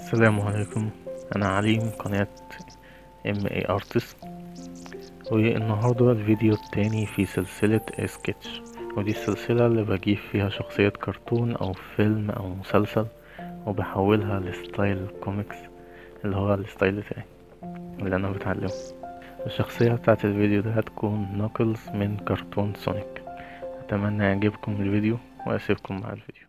السلام عليكم انا علي من قناة ام اي ارتست والنهاردة الفيديو التاني في سلسلة سكتش ودي السلسلة اللي بجيب فيها شخصية كرتون او فيلم او مسلسل وبحولها لستايل كوميكس اللي هو الستايل بتاعي اللي انا بتعلمه الشخصية بتاعت الفيديو ده هتكون ناكلز من كرتون سونيك اتمنى يعجبكم الفيديو واسيبكم مع الفيديو